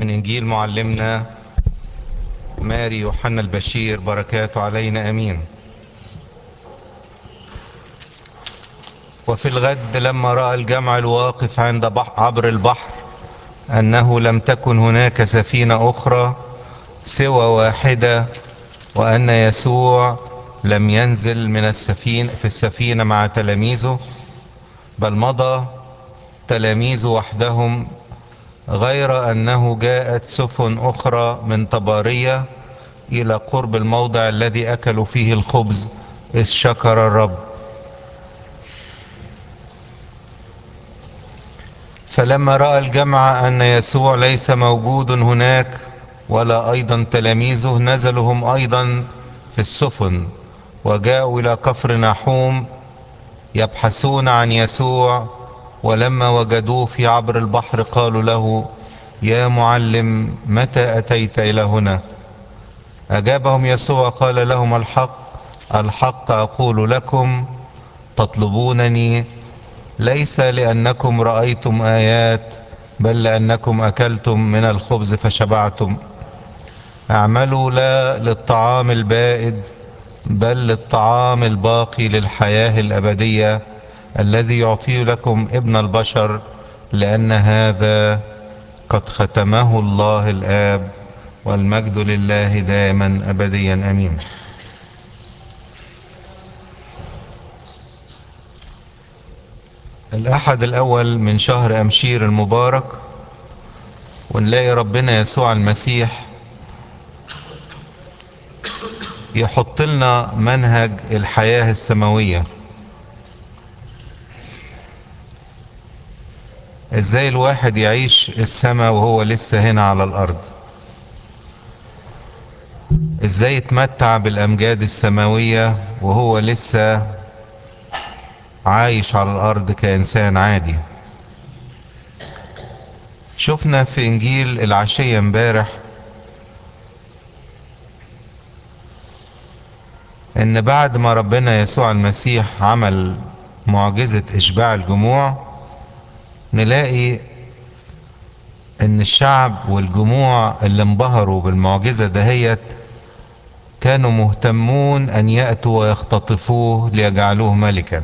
من إنجيل معلمنا ماري يوحنا البشير بركاته علينا أمين وفي الغد لما رأى الجمع الواقف عند بحر عبر البحر أنه لم تكن هناك سفينة أخرى سوى واحدة وأن يسوع لم ينزل من السفينة في السفينة مع تلاميذه بل مضى تلاميذ وحدهم غير أنه جاءت سفن أخرى من طبارية إلى قرب الموضع الذي أكلوا فيه الخبز إذ شكر الرب فلما رأى الجمع أن يسوع ليس موجود هناك ولا أيضا تلاميذه نزلوا هم أيضا في السفن وجاءوا إلى كفر نحوم يبحثون عن يسوع ولما وجدوه في عبر البحر قالوا له يا معلم متى أتيت إلى هنا أجابهم يسوع قال لهم الحق الحق أقول لكم تطلبونني ليس لأنكم رأيتم آيات بل لأنكم أكلتم من الخبز فشبعتم اعملوا لا للطعام البائد بل للطعام الباقي للحياة الأبدية الذي يعطيه لكم ابن البشر لأن هذا قد ختمه الله الآب والمجد لله دائما أبديا أمين الأحد الأول من شهر أمشير المبارك ونلاقي ربنا يسوع المسيح يحط لنا منهج الحياة السماوية ازاي الواحد يعيش السماء وهو لسه هنا على الارض ازاي يتمتع بالامجاد السماوية وهو لسه عايش على الارض كانسان عادي شفنا في انجيل العشية امبارح ان بعد ما ربنا يسوع المسيح عمل معجزة اشباع الجموع نلاقي ان الشعب والجموع اللي انبهروا بالمعجزة دهيت كانوا مهتمون ان يأتوا ويختطفوه ليجعلوه ملكا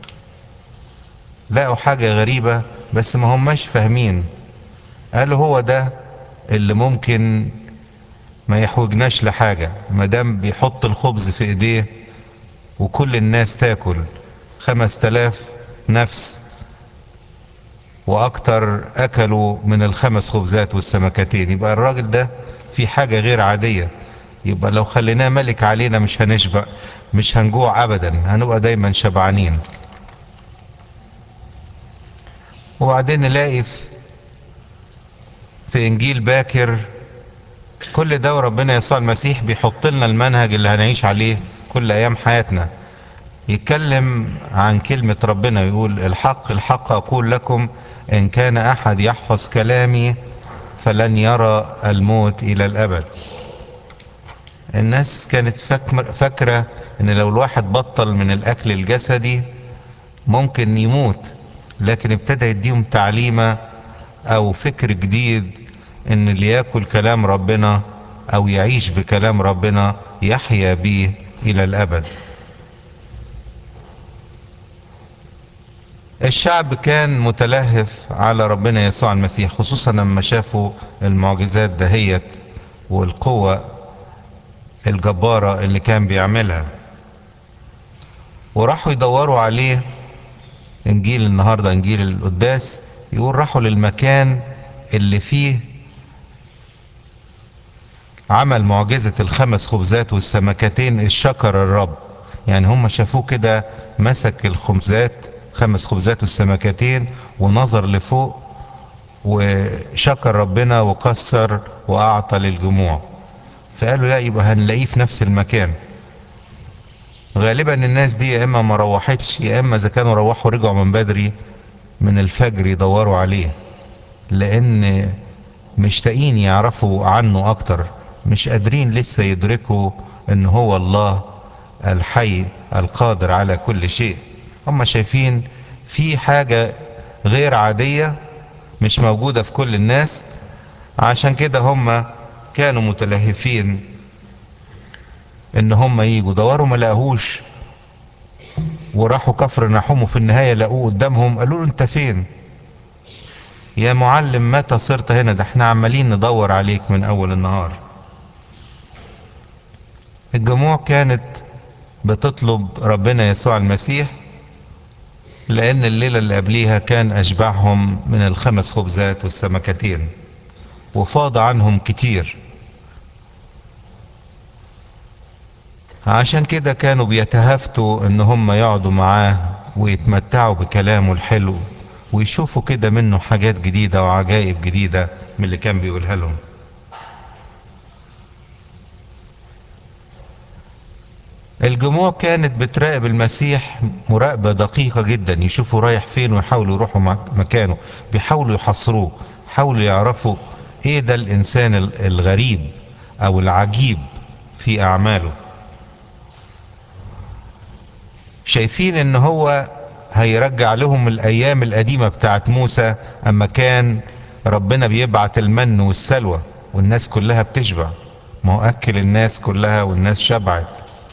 لقوا حاجة غريبة بس ما هماش فاهمين قالوا هو ده اللي ممكن ما يحوجناش لحاجة ما دام بيحط الخبز في ايديه وكل الناس تاكل خمس تلاف نفس واكتر اكلوا من الخمس خبزات والسمكتين يبقى الراجل ده في حاجة غير عادية يبقى لو خليناه ملك علينا مش هنشبع مش هنجوع ابدا هنبقى دايما شبعانين وبعدين نلاقي في, في انجيل باكر كل ده وربنا يسوع المسيح بيحط لنا المنهج اللي هنعيش عليه كل ايام حياتنا يتكلم عن كلمة ربنا يقول الحق الحق اقول لكم ان كان احد يحفظ كلامي فلن يرى الموت الى الابد الناس كانت فاكرة ان لو الواحد بطل من الاكل الجسدي ممكن يموت لكن ابتدى يديهم تعليمة او فكر جديد ان اللي ياكل كلام ربنا او يعيش بكلام ربنا يحيا به الى الابد الشعب كان متلهف على ربنا يسوع المسيح خصوصا لما شافوا المعجزات دهيت والقوة الجبارة اللي كان بيعملها وراحوا يدوروا عليه انجيل النهاردة انجيل القداس يقول راحوا للمكان اللي فيه عمل معجزة الخمس خبزات والسمكتين الشكر الرب يعني هم شافوه كده مسك الخبزات خمس خبزات والسمكتين ونظر لفوق وشكر ربنا وكسر وأعطى للجموع فقالوا لا يبقى هنلاقيه في نفس المكان غالبا الناس دي يا اما ما روحتش يا اما اذا كانوا روحوا رجعوا من بدري من الفجر يدوروا عليه لان مشتاقين يعرفوا عنه اكتر مش قادرين لسه يدركوا ان هو الله الحي القادر على كل شيء هم شايفين في حاجة غير عادية مش موجودة في كل الناس عشان كده هم كانوا متلهفين ان هم يجوا دوروا ما لقاهوش وراحوا كفر نحوم وفي النهايه لقوه قدامهم قالوا له انت فين يا معلم متى صرت هنا ده احنا عمالين ندور عليك من اول النهار الجموع كانت بتطلب ربنا يسوع المسيح لان الليله اللي قبليها كان اشبعهم من الخمس خبزات والسمكتين وفاض عنهم كتير عشان كده كانوا بيتهافتوا ان هم يقعدوا معاه ويتمتعوا بكلامه الحلو ويشوفوا كده منه حاجات جديدة وعجائب جديدة من اللي كان بيقولها لهم الجموع كانت بتراقب المسيح مراقبة دقيقة جدا يشوفوا رايح فين ويحاولوا يروحوا مكانه بيحاولوا يحصروه حاولوا يعرفوا ايه ده الانسان الغريب او العجيب في اعماله شايفين ان هو هيرجع لهم الايام القديمة بتاعت موسى اما كان ربنا بيبعت المن والسلوى والناس كلها بتشبع ما هو اكل الناس كلها والناس شبعت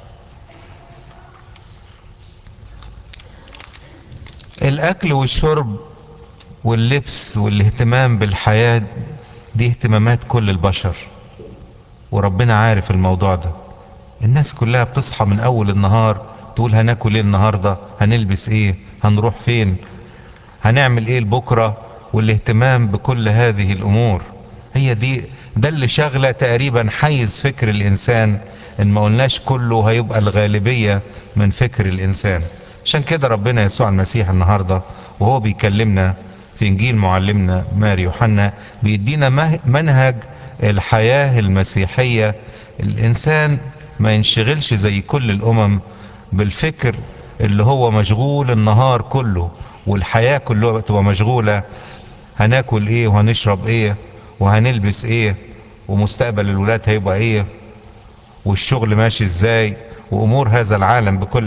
الاكل والشرب واللبس والاهتمام بالحياة دي اهتمامات كل البشر وربنا عارف الموضوع ده الناس كلها بتصحى من اول النهار تقول هناكل ايه النهارده هنلبس ايه هنروح فين هنعمل ايه لبكره والاهتمام بكل هذه الامور هي دي ده اللي شغله تقريبا حيز فكر الانسان ان ما قلناش كله هيبقى الغالبيه من فكر الانسان عشان كده ربنا يسوع المسيح النهارده وهو بيكلمنا في انجيل معلمنا ماري يوحنا بيدينا منهج الحياه المسيحيه الانسان ما ينشغلش زي كل الامم بالفكر اللي هو مشغول النهار كله والحياة كلها تبقى مشغولة هناكل ايه وهنشرب ايه وهنلبس ايه ومستقبل الولاد هيبقى ايه والشغل ماشي ازاي وامور هذا العالم بكل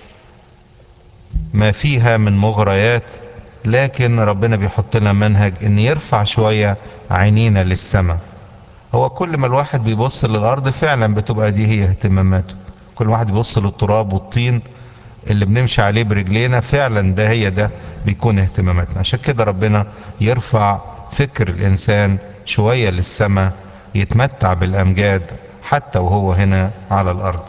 ما فيها من مغريات لكن ربنا بيحط لنا منهج ان يرفع شوية عينينا للسماء هو كل ما الواحد بيبص للارض فعلا بتبقى دي هي اهتماماته كل واحد بيبص للتراب والطين اللي بنمشي عليه برجلينا فعلا ده هي ده بيكون اهتماماتنا عشان كده ربنا يرفع فكر الانسان شوية للسماء يتمتع بالامجاد حتى وهو هنا على الارض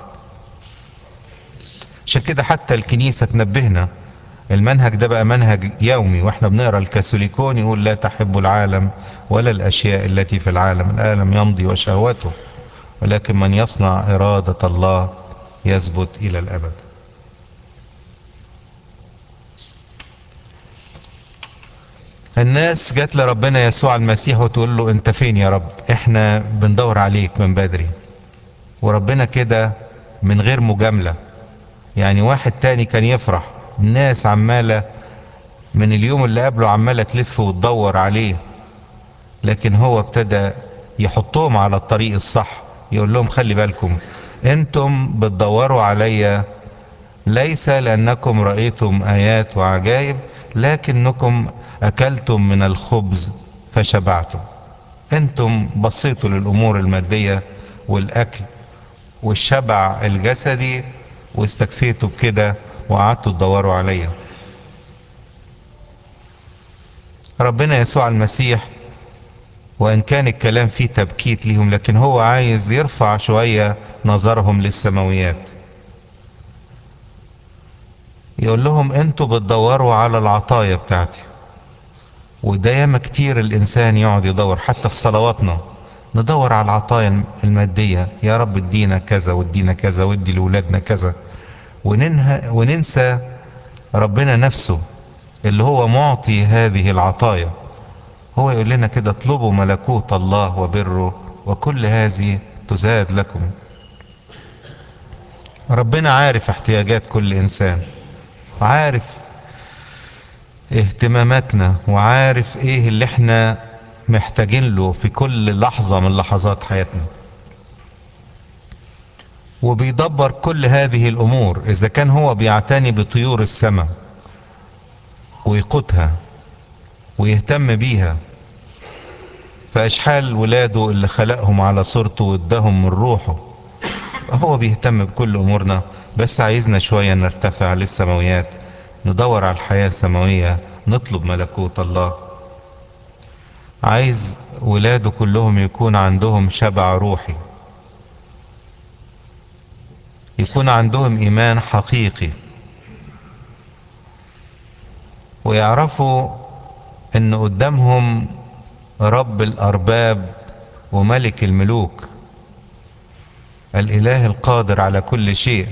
عشان كده حتى الكنيسة تنبهنا المنهج ده بقى منهج يومي واحنا بنقرا الكاثوليكون يقول لا تحب العالم ولا الاشياء التي في العالم العالم يمضي وشهوته ولكن من يصنع اراده الله يثبت الى الابد الناس جت لربنا يسوع المسيح وتقول له انت فين يا رب احنا بندور عليك من بدري وربنا كده من غير مجاملة يعني واحد تاني كان يفرح الناس عمالة من اليوم اللي قبله عمالة تلف وتدور عليه لكن هو ابتدى يحطهم على الطريق الصح يقول لهم خلي بالكم انتم بتدوروا عليا ليس لانكم رايتم ايات وعجائب لكنكم اكلتم من الخبز فشبعتم انتم بصيتوا للامور الماديه والاكل والشبع الجسدي واستكفيتوا بكده وقعدتوا تدوروا عليا ربنا يسوع المسيح وان كان الكلام فيه تبكيت ليهم لكن هو عايز يرفع شويه نظرهم للسماويات يقول لهم انتوا بتدوروا على العطايا بتاعتي وده ياما كتير الانسان يقعد يدور حتى في صلواتنا ندور على العطايا المادية يا رب ادينا كذا وادينا كذا وادي لولادنا كذا وننهى وننسى ربنا نفسه اللي هو معطي هذه العطايا هو يقول لنا كده اطلبوا ملكوت الله وبره وكل هذه تزاد لكم ربنا عارف احتياجات كل انسان وعارف اهتماماتنا وعارف ايه اللي احنا محتاجين له في كل لحظة من لحظات حياتنا وبيدبر كل هذه الامور اذا كان هو بيعتني بطيور السماء ويقوتها ويهتم بيها فاشحال ولاده اللي خلقهم على صورته واداهم من روحه هو بيهتم بكل امورنا بس عايزنا شوية نرتفع للسماويات ندور على الحياة السماوية نطلب ملكوت الله عايز ولاده كلهم يكون عندهم شبع روحي يكون عندهم ايمان حقيقي ويعرفوا ان قدامهم رب الارباب وملك الملوك الاله القادر على كل شيء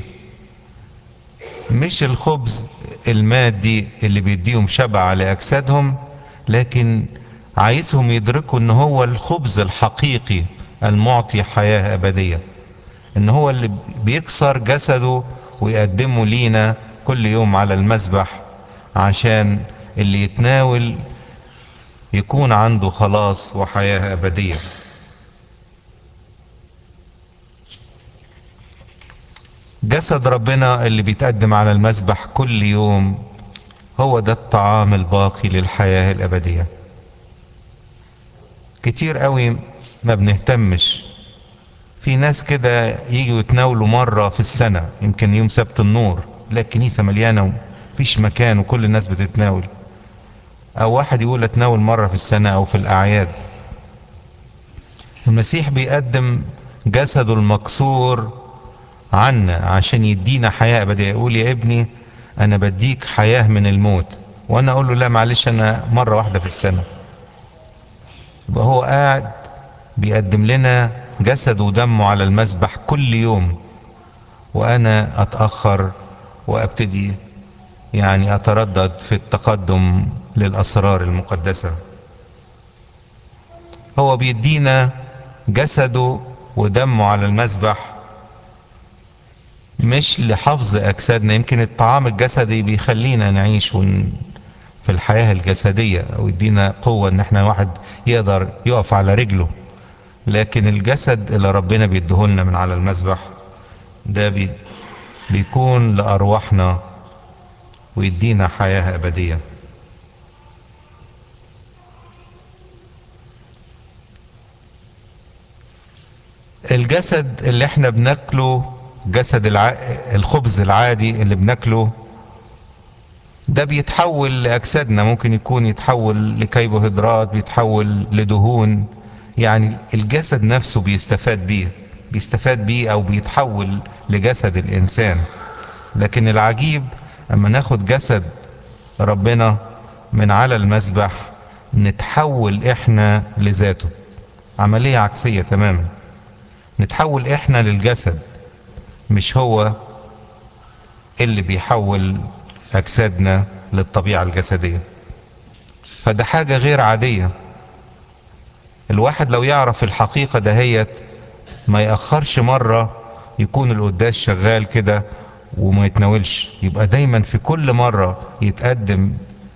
مش الخبز المادي اللي بيديهم شبع على اجسادهم لكن عايزهم يدركوا ان هو الخبز الحقيقي المعطي حياة ابدية ان هو اللي بيكسر جسده ويقدمه لينا كل يوم على المذبح عشان اللي يتناول يكون عنده خلاص وحياة ابدية جسد ربنا اللي بيتقدم على المذبح كل يوم هو ده الطعام الباقي للحياة الابدية كتير قوي ما بنهتمش في ناس كده يجوا يتناولوا مرة في السنة يمكن يوم سبت النور لا الكنيسة مليانة ومفيش مكان وكل الناس بتتناول او واحد يقول اتناول مرة في السنة او في الاعياد المسيح بيقدم جسده المكسور عنا عشان يدينا حياة ابدية يقول يا ابني انا بديك حياة من الموت وانا اقول له لا معلش انا مرة واحدة في السنة يبقى هو قاعد بيقدم لنا جسد ودمه على المذبح كل يوم وانا اتاخر وابتدي يعني اتردد في التقدم للاسرار المقدسه هو بيدينا جسده ودمه على المذبح مش لحفظ اجسادنا يمكن الطعام الجسدي بيخلينا نعيش ون... في الحياه الجسديه او يدينا قوه ان احنا واحد يقدر يقف على رجله لكن الجسد اللي ربنا بيديهولنا من على المذبح ده بي بيكون لأرواحنا ويدينا حياة أبدية الجسد اللي احنا بناكله جسد الع... الخبز العادي اللي بناكله ده بيتحول لأجسادنا ممكن يكون يتحول لكربوهيدرات بيتحول لدهون يعني الجسد نفسه بيستفاد بيه بيستفاد بيه او بيتحول لجسد الانسان لكن العجيب اما ناخد جسد ربنا من على المذبح نتحول احنا لذاته عملية عكسية تماما نتحول احنا للجسد مش هو اللي بيحول اجسادنا للطبيعة الجسدية فده حاجة غير عادية الواحد لو يعرف الحقيقة دهيت ما يأخرش مرة يكون القداس شغال كده وما يتناولش يبقى دايما في كل مرة يتقدم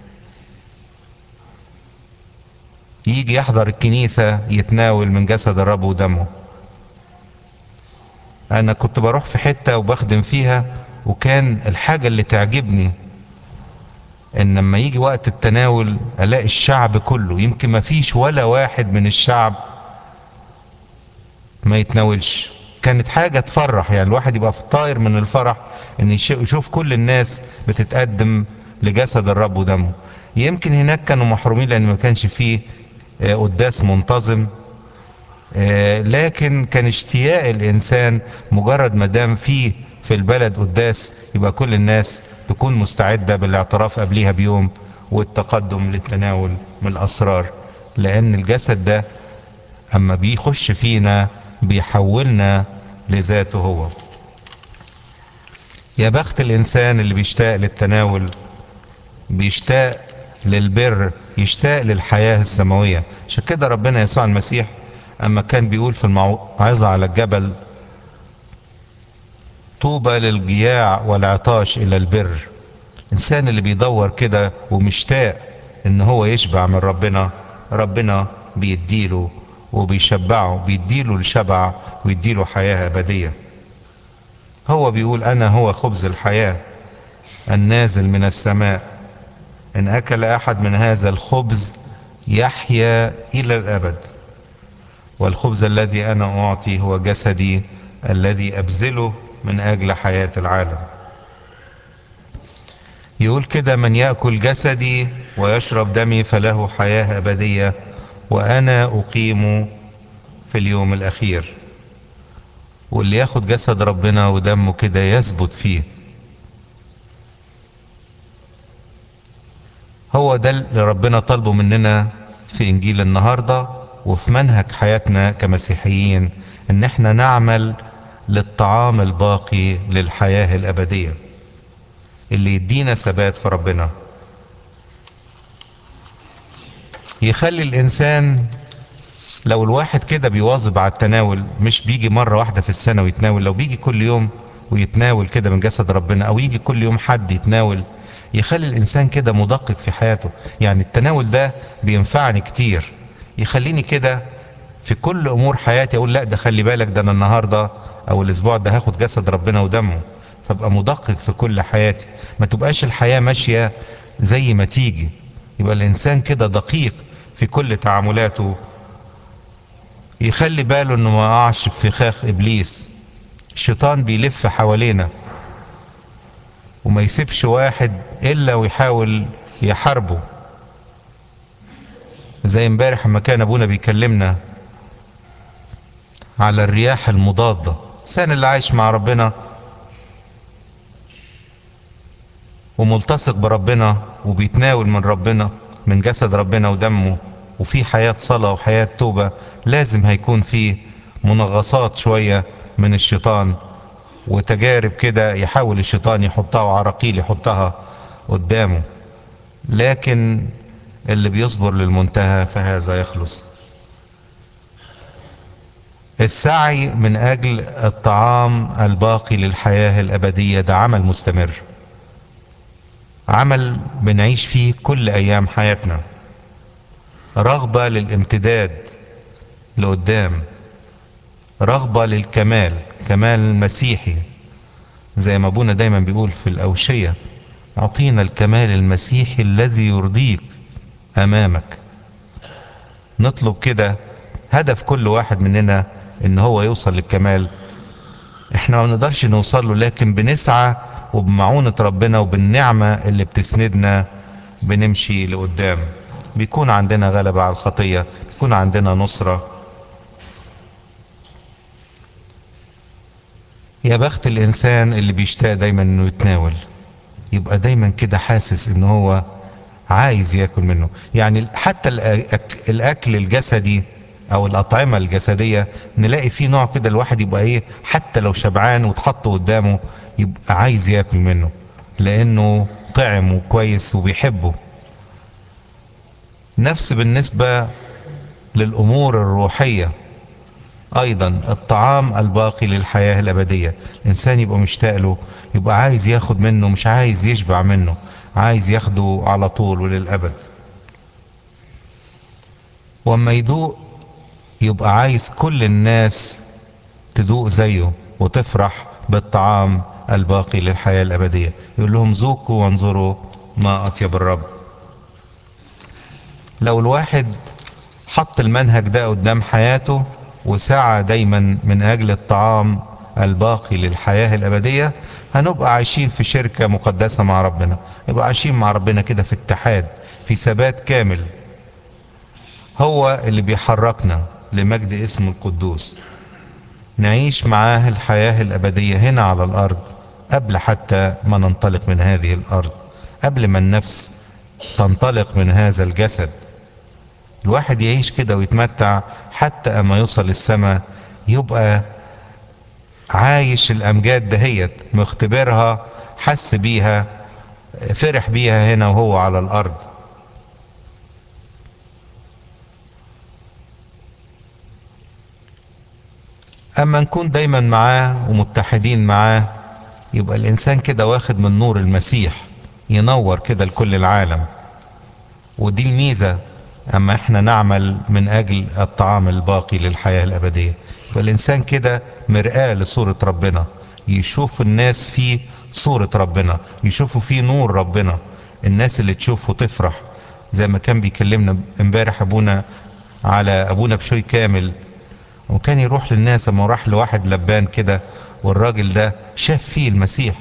يجي يحضر الكنيسة يتناول من جسد الرب ودمه انا كنت بروح في حتة وبخدم فيها وكان الحاجة اللي تعجبني ان لما يجي وقت التناول الاقي الشعب كله يمكن ما فيش ولا واحد من الشعب ما يتناولش كانت حاجة تفرح يعني الواحد يبقى في طاير من الفرح ان يشوف كل الناس بتتقدم لجسد الرب ودمه يمكن هناك كانوا محرومين لان ما كانش فيه قداس منتظم لكن كان اشتياق الانسان مجرد ما دام فيه في البلد قداس يبقى كل الناس تكون مستعدة بالاعتراف قبليها بيوم والتقدم للتناول من الأسرار لأن الجسد ده أما بيخش فينا بيحولنا لذاته هو يا بخت الإنسان اللي بيشتاق للتناول بيشتاق للبر يشتاق للحياة السماوية عشان كده ربنا يسوع المسيح أما كان بيقول في الموعظة على الجبل طوبى للجياع والعطاش الى البر الانسان اللي بيدور كده ومشتاق ان هو يشبع من ربنا ربنا بيديله وبيشبعه بيديله الشبع ويديله حياة ابدية هو بيقول انا هو خبز الحياة النازل من السماء ان اكل احد من هذا الخبز يحيا الى الابد والخبز الذي أنا أعطي هو جسدي الذي أبذله من أجل حياة العالم يقول كده من يأكل جسدي ويشرب دمي فله حياة أبدية وأنا أقيم في اليوم الأخير واللي ياخد جسد ربنا ودمه كده يثبت فيه هو ده اللي ربنا طالبه مننا في إنجيل النهاردة وفي منهج حياتنا كمسيحيين إن احنا نعمل للطعام الباقي للحياة الأبدية اللي يدينا ثبات في ربنا يخلي الإنسان لو الواحد كده بيواظب على التناول مش بيجي مرة واحدة في السنة ويتناول لو بيجي كل يوم ويتناول كده من جسد ربنا أو يجي كل يوم حد يتناول يخلي الإنسان كده مدقق في حياته يعني التناول ده بينفعني كتير يخليني كده في كل أمور حياتي أقول لا ده خلي بالك ده أنا النهاردة أو الأسبوع ده هاخد جسد ربنا ودمه فابقى مدقق في كل حياتي ما تبقاش الحياة ماشية زي ما تيجي يبقى الإنسان كده دقيق في كل تعاملاته يخلي باله انه ما يقعش في فخاخ ابليس الشيطان بيلف حوالينا وما يسيبش واحد الا ويحاول يحاربه زي امبارح لما كان ابونا بيكلمنا على الرياح المضادة الانسان اللي عايش مع ربنا وملتصق بربنا وبيتناول من ربنا من جسد ربنا ودمه وفي حياة صلاة وحياة توبة لازم هيكون في منغصات شوية من الشيطان وتجارب كده يحاول الشيطان يحطها وعراقيل يحطها قدامه لكن اللي بيصبر للمنتهى فهذا يخلص السعي من اجل الطعام الباقي للحياة الابدية ده عمل مستمر عمل بنعيش فيه كل ايام حياتنا رغبة للامتداد لقدام رغبة للكمال كمال المسيحي زي ما ابونا دايما بيقول في الاوشية اعطينا الكمال المسيحي الذي يرضيك امامك نطلب كده هدف كل واحد مننا ان هو يوصل للكمال احنا ما بنقدرش نوصل له لكن بنسعى وبمعونة ربنا وبالنعمة اللي بتسندنا بنمشي لقدام بيكون عندنا غلبة على الخطية بيكون عندنا نصرة يا بخت الإنسان اللي بيشتاق دايما إنه يتناول يبقى دايما كده حاسس إن هو عايز ياكل منه يعني حتى الأكل الجسدي أو الأطعمة الجسدية نلاقي فيه نوع كده الواحد يبقى إيه حتى لو شبعان وتحط قدامه يبقى عايز ياكل منه لأنه طعم وكويس وبيحبه نفس بالنسبة للأمور الروحية أيضا الطعام الباقي للحياة الأبدية الإنسان يبقى مشتاق له يبقى عايز ياخد منه مش عايز يشبع منه عايز ياخده على طول وللأبد وأما يدوق يبقى عايز كل الناس تدوق زيه وتفرح بالطعام الباقي للحياة الأبدية يقول لهم ذوقوا وانظروا ما أطيب الرب لو الواحد حط المنهج ده قدام حياته وسعى دايما من اجل الطعام الباقي للحياة الابدية هنبقى عايشين في شركة مقدسة مع ربنا يبقى عايشين مع ربنا كده في اتحاد في ثبات كامل هو اللي بيحركنا لمجد اسم القدوس نعيش معاه الحياة الابدية هنا على الارض قبل حتى ما ننطلق من هذه الارض قبل ما النفس تنطلق من هذا الجسد الواحد يعيش كده ويتمتع حتى اما يوصل السماء يبقى عايش الامجاد دهيت مختبرها حس بيها فرح بيها هنا وهو على الارض اما نكون دايما معاه ومتحدين معاه يبقى الانسان كده واخد من نور المسيح ينور كده لكل العالم ودي الميزه اما احنا نعمل من اجل الطعام الباقي للحياة الابدية فالانسان كده مرآة لصورة ربنا يشوف الناس فيه صورة ربنا يشوفوا فيه نور ربنا الناس اللي تشوفه تفرح زي ما كان بيكلمنا امبارح ابونا على ابونا بشوي كامل وكان يروح للناس اما راح لواحد لبان كده والراجل ده شاف فيه المسيح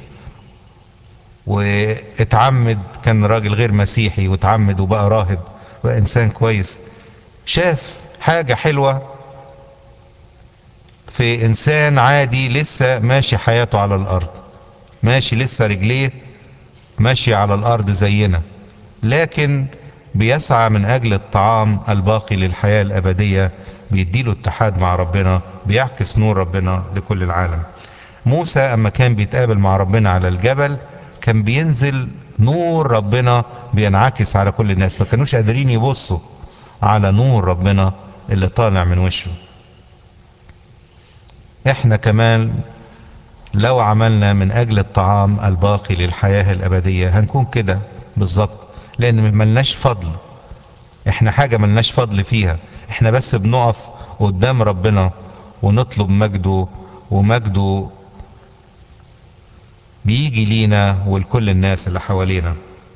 واتعمد كان راجل غير مسيحي واتعمد وبقى راهب بقى انسان كويس شاف حاجة حلوة في انسان عادي لسه ماشي حياته على الارض ماشي لسه رجليه ماشي على الارض زينا لكن بيسعى من اجل الطعام الباقي للحياة الابدية بيديله اتحاد مع ربنا بيعكس نور ربنا لكل العالم موسى اما كان بيتقابل مع ربنا على الجبل كان بينزل نور ربنا بينعكس على كل الناس ما كانوش قادرين يبصوا على نور ربنا اللي طالع من وشه احنا كمان لو عملنا من اجل الطعام الباقي للحياة الابدية هنكون كده بالظبط لان ملناش فضل احنا حاجة ملناش فضل فيها احنا بس بنقف قدام ربنا ونطلب مجده ومجده بيجي لينا ولكل الناس اللي حوالينا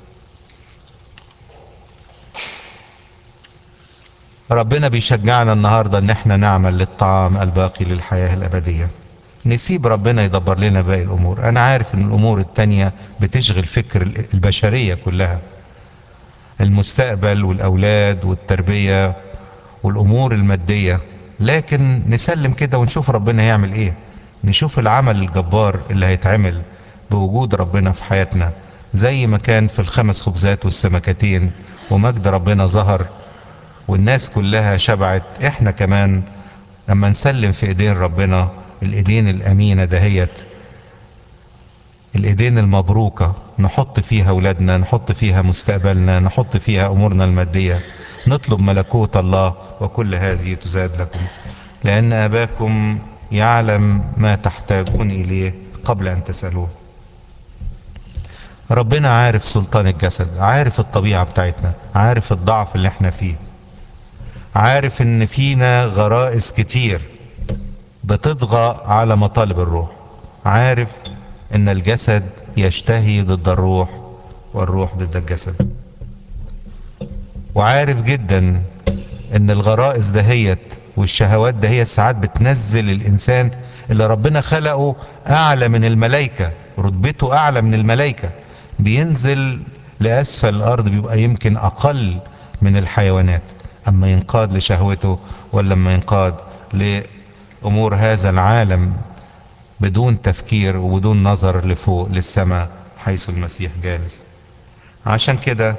ربنا بيشجعنا النهارده ان احنا نعمل للطعام الباقي للحياه الابديه نسيب ربنا يدبر لنا باقي الامور انا عارف ان الامور التانية بتشغل فكر البشريه كلها المستقبل والاولاد والتربيه والامور الماديه لكن نسلم كده ونشوف ربنا يعمل ايه نشوف العمل الجبار اللي هيتعمل بوجود ربنا في حياتنا زي ما كان في الخمس خبزات والسمكتين ومجد ربنا ظهر والناس كلها شبعت احنا كمان لما نسلم في ايدين ربنا الايدين الامينة دهيت الايدين المبروكة نحط فيها اولادنا نحط فيها مستقبلنا نحط فيها امورنا المادية نطلب ملكوت الله وكل هذه تزاد لكم لان اباكم يعلم ما تحتاجون اليه قبل ان تسألوه ربنا عارف سلطان الجسد عارف الطبيعة بتاعتنا عارف الضعف اللي احنا فيه عارف ان فينا غرائز كتير بتطغى على مطالب الروح عارف ان الجسد يشتهي ضد الروح والروح ضد الجسد وعارف جدا ان الغرائز دهيت والشهوات دهيت ساعات بتنزل الانسان اللي ربنا خلقه اعلى من الملائكة رتبته اعلى من الملائكة بينزل لاسفل الارض بيبقى يمكن اقل من الحيوانات اما ينقاد لشهوته ولا اما ينقاد لامور هذا العالم بدون تفكير وبدون نظر لفوق للسماء حيث المسيح جالس عشان كده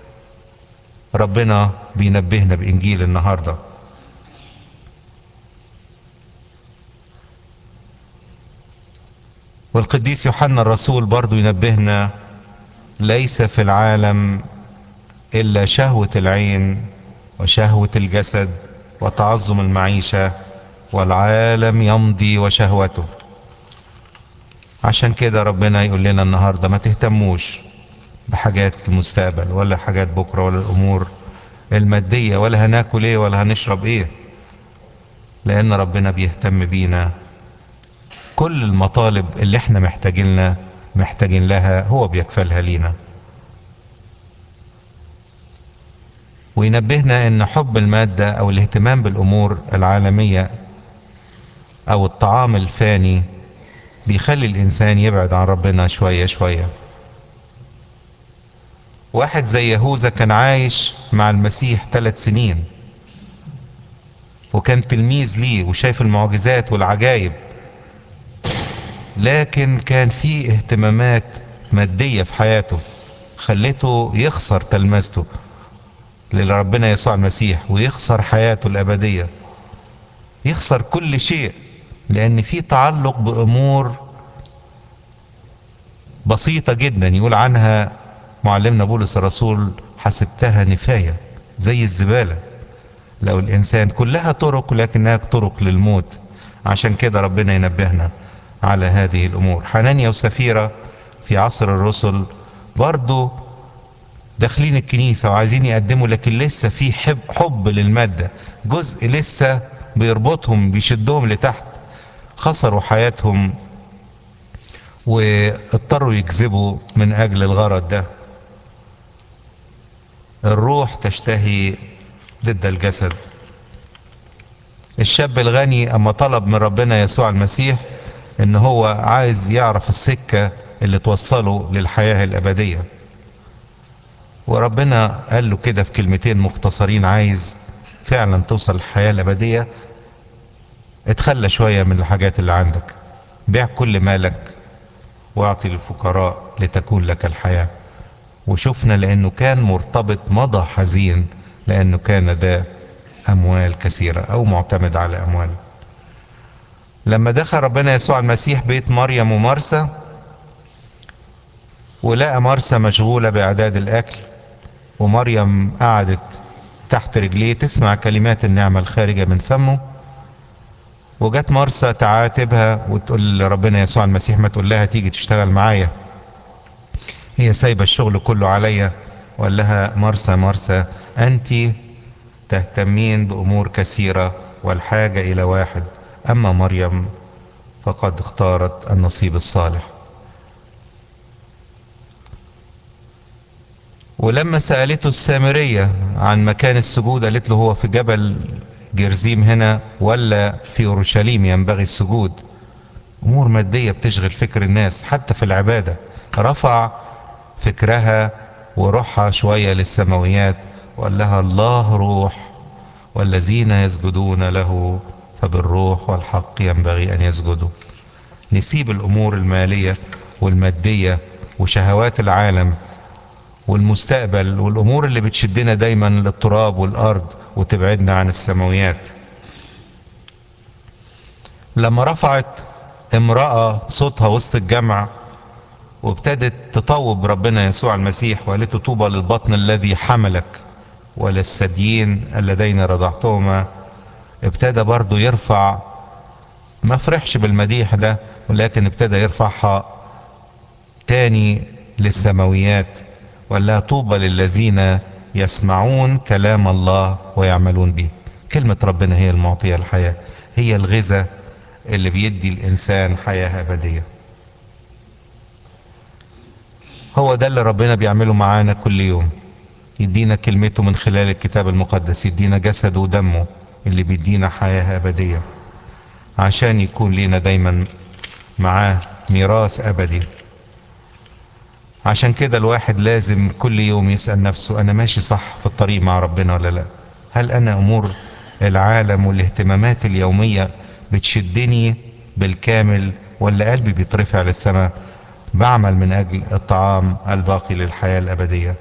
ربنا بينبهنا بانجيل النهارده والقديس يوحنا الرسول برضو ينبهنا ليس في العالم الا شهوه العين وشهوة الجسد وتعظم المعيشة والعالم يمضي وشهوته عشان كده ربنا يقول لنا النهاردة ما تهتموش بحاجات المستقبل ولا حاجات بكرة ولا الأمور المادية ولا هناكل ايه ولا هنشرب ايه لأن ربنا بيهتم بينا كل المطالب اللي احنا محتاجين محتاجين لها هو بيكفلها لينا وينبهنا ان حب المادة او الاهتمام بالامور العالمية او الطعام الفاني بيخلي الانسان يبعد عن ربنا شوية شوية واحد زي يهوذا كان عايش مع المسيح ثلاث سنين وكان تلميذ ليه وشايف المعجزات والعجائب لكن كان في اهتمامات مادية في حياته خلته يخسر تلمذته لربنا يسوع المسيح ويخسر حياته الأبدية يخسر كل شيء لأن في تعلق بأمور بسيطة جدا يقول عنها معلمنا بولس الرسول حسبتها نفاية زي الزبالة لو الإنسان كلها طرق لكنها طرق للموت عشان كده ربنا ينبهنا على هذه الأمور حنانيا وسفيرة في عصر الرسل برضو داخلين الكنيسة وعايزين يقدموا لكن لسه في حب, حب للمادة جزء لسه بيربطهم بيشدهم لتحت خسروا حياتهم واضطروا يكذبوا من أجل الغرض ده الروح تشتهي ضد الجسد الشاب الغني اما طلب من ربنا يسوع المسيح ان هو عايز يعرف السكة اللي توصله للحياة الابدية وربنا قال له كده في كلمتين مختصرين عايز فعلا توصل للحياة الابدية اتخلى شوية من الحاجات اللي عندك بيع كل مالك واعطي للفقراء لتكون لك الحياة وشفنا لانه كان مرتبط مضى حزين لانه كان ده اموال كثيرة او معتمد على اموال لما دخل ربنا يسوع المسيح بيت مريم ومرسى ولقى مرسى مشغولة باعداد الاكل ومريم قعدت تحت رجليه تسمع كلمات النعمة الخارجة من فمه وجت مرسى تعاتبها وتقول لربنا يسوع المسيح ما تقول لها تيجي تشتغل معايا هي سايبة الشغل كله عليا وقال لها مرسى مرسى أنت تهتمين بأمور كثيرة والحاجة إلى واحد أما مريم فقد اختارت النصيب الصالح ولما سألته السامرية عن مكان السجود قالت له هو في جبل جرزيم هنا ولا في أورشليم ينبغي السجود أمور مادية بتشغل فكر الناس حتى في العبادة رفع فكرها وروحها شوية للسماويات وقال لها الله روح والذين يسجدون له فبالروح والحق ينبغي أن يسجدوا نسيب الأمور المالية والمادية وشهوات العالم والمستقبل والأمور اللي بتشدنا دايما للتراب والأرض وتبعدنا عن السماويات لما رفعت امرأة صوتها وسط الجمع وابتدت تطوب ربنا يسوع المسيح وقالت له طوبى للبطن الذي حملك وللثديين اللذين رضعتهما ابتدى برضه يرفع ما فرحش بالمديح ده ولكن ابتدى يرفعها تاني للسماويات وقال لها طوبى للذين يسمعون كلام الله ويعملون به كلمة ربنا هي المعطية الحياة هي الغذاء اللي بيدي الإنسان حياة أبدية هو ده اللي ربنا بيعمله معانا كل يوم يدينا كلمته من خلال الكتاب المقدس يدينا جسده ودمه اللي بيدينا حياة أبدية عشان يكون لينا دايما معاه ميراث أبدي عشان كده الواحد لازم كل يوم يسأل نفسه أنا ماشي صح في الطريق مع ربنا ولا لا هل أنا أمور العالم والاهتمامات اليومية بتشدني بالكامل ولا قلبي بيترفع للسماء بعمل من أجل الطعام الباقي للحياة الأبدية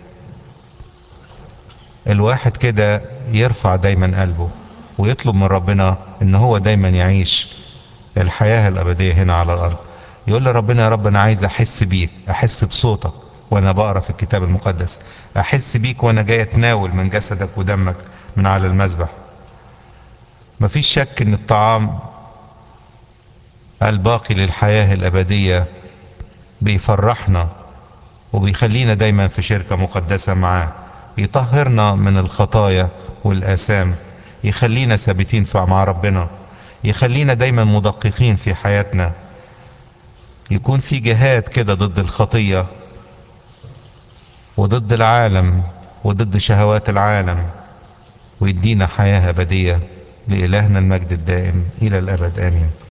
الواحد كده يرفع دايما قلبه ويطلب من ربنا ان هو دايما يعيش الحياة الأبدية هنا على الأرض يقول لربنا يا رب أنا عايز أحس بيك أحس بصوتك وأنا بقرأ في الكتاب المقدس أحس بيك وأنا جاي أتناول من جسدك ودمك من على المذبح مفيش شك إن الطعام الباقي للحياة الأبدية بيفرحنا وبيخلينا دايما في شركة مقدسة معاه يطهرنا من الخطايا والآثام يخلينا ثابتين مع ربنا يخلينا دايما مدققين في حياتنا يكون في جهاد كده ضد الخطية وضد العالم وضد شهوات العالم ويدينا حياة أبدية لإلهنا المجد الدائم إلى الأبد آمين